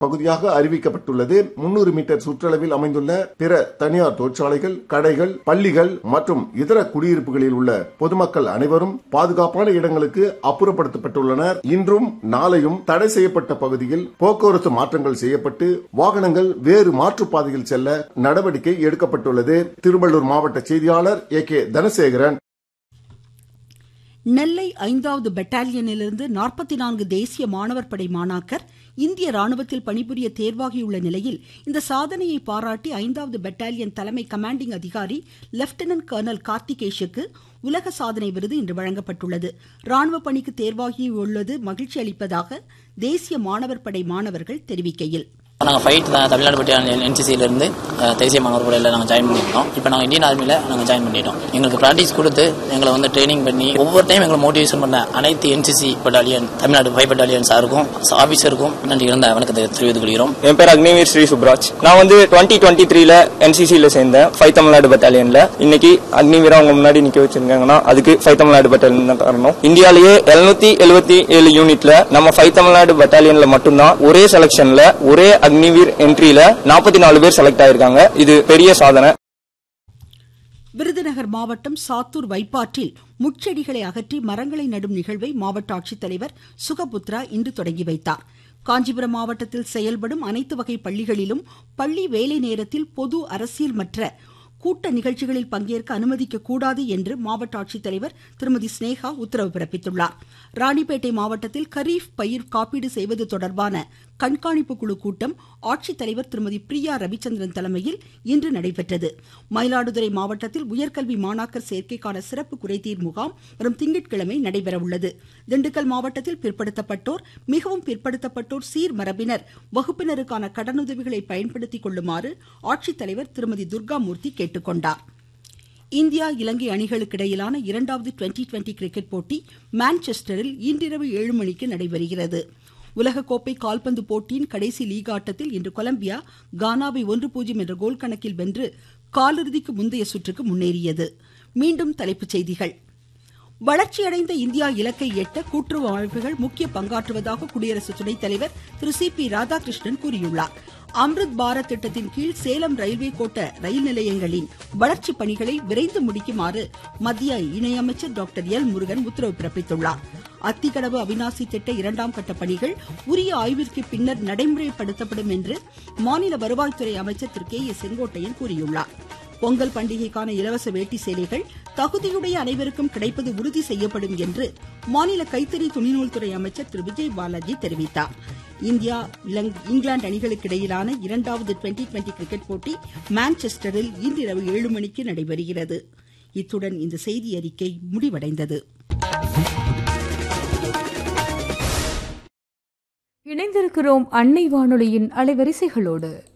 பகுதியாக அறிவிக்கப்பட்டுள்ளது முன்னூறு மீட்டர் சுற்றளவில் அமைந்துள்ள பிற தனியார் தொழிற்சாலைகள் கடைகள் பள்ளிகள் மற்றும் இதர குடியிருப்புகளில் உள்ள பொதுமக்கள் அனைவரும் பாதுகாப்பான இடங்களுக்கு அப்புறப்படுத்தப்பட்டுள்ளனர் இன்றும் நாளையும் தடை செய்யப்பட்ட பகுதியில் போக்குவரத்து மாற்றங்கள் செய்யப்பட்டு வாகனங்கள் வேறு மாற்றுப்பாதையில் செல்ல நடவடிக்கை எடுக்கப்பட்டுள்ளது திருவள்ளூர் மாவட்ட செய்தியாளர் ஏ கே தனசேகரன் நெல்லை ஐந்தாவது பெட்டாலியனிலிருந்து நாற்பத்தி நான்கு தேசிய மாணவர் படை மாணாக்கர் இந்திய ராணுவத்தில் பணிபுரிய தேர்வாகியுள்ள நிலையில் இந்த சாதனையை பாராட்டி ஐந்தாவது பெட்டாலியன் தலைமை கமாண்டிங் அதிகாரி லெப்டினன்ட் கர்னல் கார்த்திகேஷுக்கு உலக சாதனை விருது இன்று வழங்கப்பட்டுள்ளது ராணுவ பணிக்கு தேர்வாகியுள்ளது மகிழ்ச்சி அளிப்பதாக தேசிய மாணவர் படை மாணவர்கள் தெரிவிக்கையில் நாங்கள் ஃபைட் தான் தமிழ்நாடு பட்டியல் என்சிசியிலேருந்து தேசிய மாணவர் படையில் நாங்கள் ஜாயின் பண்ணியிருந்தோம் இப்போ நாங்கள் இந்தியன் ஆர்மியில் நாங்கள் ஜாயின் பண்ணிட்டோம் எங்களுக்கு ப்ராக்டிஸ் கொடுத்து எங்களை வந்து ட்ரைனிங் பண்ணி ஒவ்வொரு டைம் எங்களை மோட்டிவேஷன் பண்ண அனைத்து NCC battalion Tamil Nadu five battalion சாருக்கும் ஆஃபீஸருக்கும் நன்றி இருந்த வணக்கத்தை தெரிவித்துக் கொள்கிறோம் என் பேர் அக்னிவீர் ஸ்ரீ சுப்ராஜ் நான் வந்து டுவெண்ட்டி டுவெண்ட்டி த்ரீல என்சிசியில் சேர்ந்தேன் ஃபைவ் தமிழ்நாடு பட்டாலியன்ல இன்னைக்கு அக்னிவீரா அவங்க முன்னாடி நிக்க வச்சிருக்காங்கன்னா அதுக்கு ஃபைவ் தமிழ்நாடு பட்டாலியன் தான் காரணம் இந்தியாலேயே எழுநூத்தி எழுபத்தி ஏழு யூனிட்ல நம்ம ஃபைவ் தமிழ்நாடு பட்டாலியன்ல மட்டும்தான் ஒரே செலக்ஷன்ல ஒரே அக்னிவீர் என்ட்ரியில நாற்பத்தி நாலு பேர் செலக்ட் ஆயிருக்காங்க இது பெரிய சாதனை விருதுநகர் மாவட்டம் சாத்தூர் வைப்பாற்றில் முட்செடிகளை அகற்றி மரங்களை நடும் நிகழ்வை மாவட்ட ஆட்சித்தலைவர் சுகபுத்ரா இன்று தொடங்கி வைத்தார் காஞ்சிபுரம் மாவட்டத்தில் செயல்படும் அனைத்து வகை பள்ளிகளிலும் பள்ளி வேலை நேரத்தில் பொது அரசியல் மற்ற கூட்ட நிகழ்ச்சிகளில் பங்கேற்க அனுமதிக்க கூடாது என்று மாவட்ட ஆட்சித்தலைவர் திருமதி ஸ்னேகா உத்தரவு பிறப்பித்துள்ளார் ராணிப்பேட்டை மாவட்டத்தில் கரீஃப் பயிர் காப்பீடு செய்வது தொடர்பான கண்காணிப்பு குழு கூட்டம் ஆட்சித்தலைவர் திருமதி பிரியா ரவிச்சந்திரன் தலைமையில் இன்று நடைபெற்றது மயிலாடுதுறை மாவட்டத்தில் உயர்கல்வி மாணாக்கர் சேர்க்கைக்கான சிறப்பு குறைதீர் முகாம் வரும் திங்கட்கிழமை நடைபெறவுள்ளது திண்டுக்கல் மாவட்டத்தில் பிற்படுத்தப்பட்டோர் மிகவும் பிற்படுத்தப்பட்டோர் சீர்மரபினர் வகுப்பினருக்கான கடனுதவிகளை பயன்படுத்திக் கொள்ளுமாறு ஆட்சித்தலைவர் திருமதி துர்காமூர்த்தி கேட்டுக்கொண்டார் இந்தியா இலங்கை அணிகளுக்கு இடையிலான இரண்டாவது டுவெண்டி டுவெண்டி கிரிக்கெட் போட்டி மான்செஸ்டரில் இன்றிரவு ஏழு மணிக்கு நடைபெறுகிறது உலகக்கோப்பை கால்பந்து போட்டியின் கடைசி லீக் ஆட்டத்தில் இன்று கொலம்பியா கானாவை ஒன்று பூஜ்ஜியம் என்ற கோல் கணக்கில் வென்று காலிறுதிக்கு முந்தைய சுற்றுக்கு முன்னேறியது மீண்டும் தலைப்புச் செய்திகள் வளர்ச்சியடைந்த இந்தியா இலக்கை எட்ட கூட்டுறவு அமைப்புகள் முக்கிய பங்காற்றுவதாக குடியரசு துணைத் தலைவர் திரு சி பி ராதாகிருஷ்ணன் கூறியுள்ளார் அம்ருத் பாரத் திட்டத்தின் கீழ் சேலம் ரயில்வே கோட்ட ரயில் நிலையங்களின் வளர்ச்சிப் பணிகளை விரைந்து முடிக்குமாறு மத்திய இணையமைச்சர் டாக்டர் எல் முருகன் உத்தரவு பிறப்பித்துள்ளார் அத்திக்கடவு அவினாசி திட்ட இரண்டாம் கட்ட பணிகள் உரிய ஆய்விற்கு பின்னர் நடைமுறைப்படுத்தப்படும் என்று மாநில வருவாய்த்துறை அமைச்சர் திரு கே ஏ செங்கோட்டையன் கூறியுள்ளார் பொங்கல் பண்டிகைக்கான இலவச வேட்டி சேலைகள் தகுதியுடைய அனைவருக்கும் கிடைப்பது உறுதி செய்யப்படும் என்று மாநில கைத்தறி துணிநூல்துறை அமைச்சர் திரு விஜய் பாலாஜி தெரிவித்தார் இந்தியா இங்கிலாந்து அணிகளுக்கு இடையிலான இரண்டாவது டுவெண்டி டுவெண்டி கிரிக்கெட் போட்டி மான்செஸ்டரில் இன்றிரவு ஏழு மணிக்கு நடைபெறுகிறது இத்துடன் இந்த செய்தி அறிக்கை முடிவடைந்தது இணைந்திருக்கிறோம் அன்னை வானொலியின் அலைவரிசைகளோடு